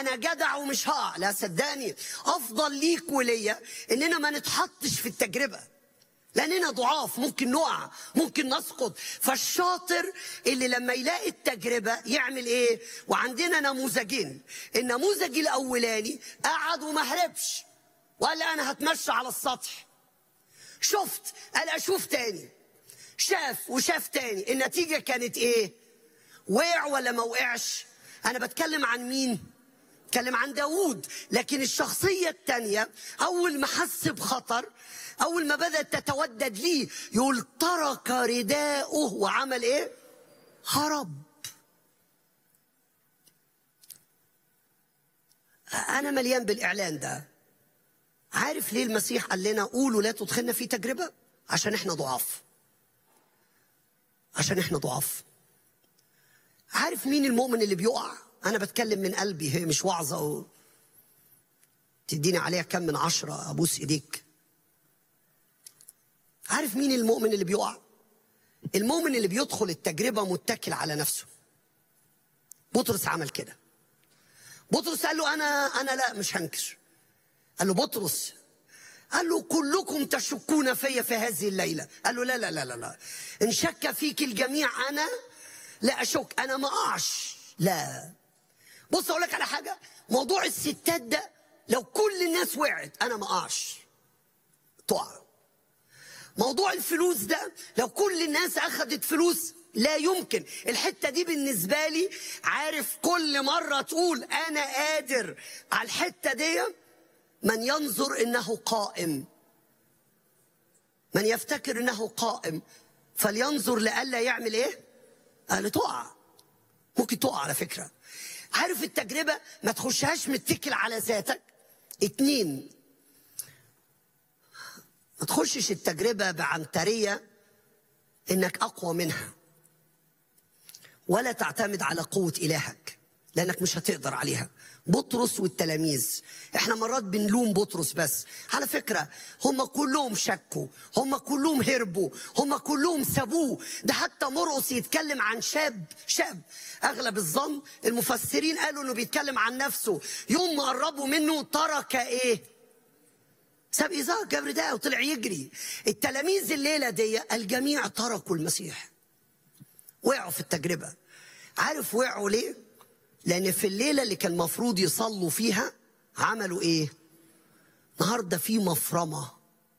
انا جدع ومش هقع لا صدقني افضل ليك وليا اننا ما نتحطش في التجربه لاننا ضعاف ممكن نقع ممكن نسقط فالشاطر اللي لما يلاقي التجربه يعمل ايه وعندنا نموذجين النموذج الاولاني قعد وما هربش وقال انا هتمشى على السطح شفت قال اشوف تاني شاف وشاف تاني النتيجه كانت ايه وقع ولا ما وقعش انا بتكلم عن مين بتكلم عن داوود لكن الشخصية التانية أول ما حس بخطر أول ما بدأت تتودد ليه يقول ترك رداءه وعمل إيه؟ هرب أنا مليان بالإعلان ده عارف ليه المسيح قال لنا قولوا لا تدخلنا في تجربة؟ عشان إحنا ضعاف عشان إحنا ضعاف عارف مين المؤمن اللي بيقع؟ أنا بتكلم من قلبي هي مش وعظة و... تديني عليها كم من عشرة أبوس إيديك عارف مين المؤمن اللي بيقع؟ المؤمن اللي بيدخل التجربة متكل على نفسه بطرس عمل كده بطرس قال له أنا أنا لا مش هنكر قال له بطرس قال له كلكم تشكون في في هذه الليلة قال له لا لا لا لا, لا. إن شك فيك الجميع أنا لا أشك أنا ما أقعش لا بص اقول لك على حاجه موضوع الستات ده لو كل الناس وقعت انا ما اقعش تقع موضوع الفلوس ده لو كل الناس اخذت فلوس لا يمكن الحته دي بالنسبه لي عارف كل مره تقول انا قادر على الحته دي من ينظر انه قائم من يفتكر انه قائم فلينظر لئلا يعمل ايه قال تقع ممكن تقع على فكره عارف التجربة ما تخشهاش متكل على ذاتك اتنين ما تخشش التجربة بعنترية انك اقوى منها ولا تعتمد على قوة الهك لانك مش هتقدر عليها بطرس والتلاميذ احنا مرات بنلوم بطرس بس على فكرة هم كلهم شكوا هم كلهم هربوا هم كلهم سابوه ده حتى مرقس يتكلم عن شاب شاب اغلب الظن المفسرين قالوا انه بيتكلم عن نفسه يوم ما قربوا منه ترك ايه ساب إذا جاب رداءه وطلع يجري التلاميذ الليلة دي الجميع تركوا المسيح وقعوا في التجربة عارف وقعوا ليه لأن في الليلة اللي كان المفروض يصلوا فيها عملوا إيه؟ النهارده في مفرمة.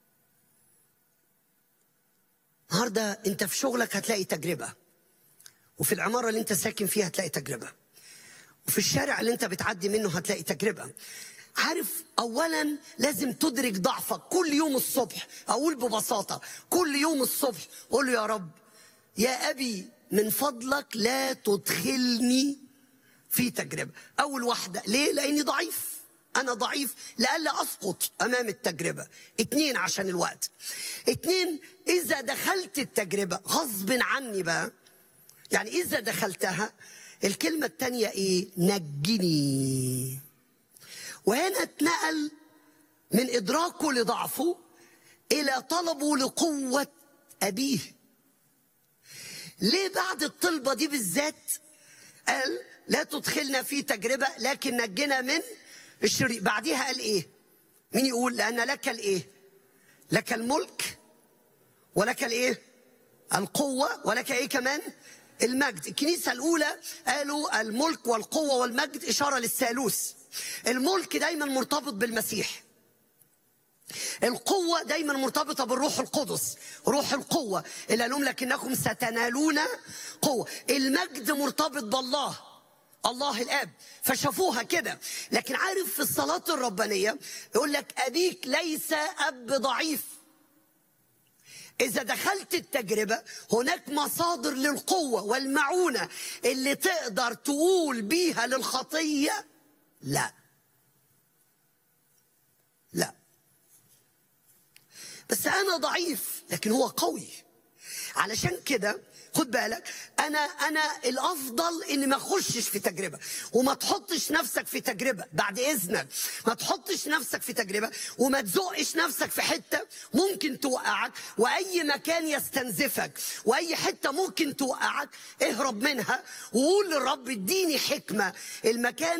النهارده أنت في شغلك هتلاقي تجربة. وفي العمارة اللي أنت ساكن فيها هتلاقي تجربة. وفي الشارع اللي أنت بتعدي منه هتلاقي تجربة. عارف أولا لازم تدرك ضعفك كل يوم الصبح أقول ببساطة كل يوم الصبح قول له يا رب يا أبي من فضلك لا تدخلني في تجربة أول واحدة ليه؟ لأني ضعيف أنا ضعيف لألا أسقط أمام التجربة اتنين عشان الوقت اتنين إذا دخلت التجربة غصب عني بقى يعني إذا دخلتها الكلمة التانية إيه؟ نجني وهنا اتنقل من إدراكه لضعفه إلى طلبه لقوة أبيه ليه بعد الطلبة دي بالذات قال لا تدخلنا في تجربة لكن نجنا من الشرير بعديها قال ايه مين يقول لأن لك الايه لك الملك ولك الايه القوة ولك ايه كمان المجد الكنيسة الأولى قالوا الملك والقوة والمجد إشارة للثالوث الملك دايما مرتبط بالمسيح القوة دايما مرتبطة بالروح القدس روح القوة اللي لهم لكنكم ستنالون قوة المجد مرتبط بالله الله الاب فشافوها كده لكن عارف في الصلاه الربانيه يقول لك ابيك ليس اب ضعيف اذا دخلت التجربه هناك مصادر للقوه والمعونه اللي تقدر تقول بيها للخطيه لا لا بس انا ضعيف لكن هو قوي علشان كده خد بالك انا انا الافضل اني ما اخشش في تجربه وما تحطش نفسك في تجربه بعد اذنك ما تحطش نفسك في تجربه وما تزقش نفسك في حته ممكن توقعك واي مكان يستنزفك واي حته ممكن توقعك اهرب منها وقول للرب اديني حكمه المكان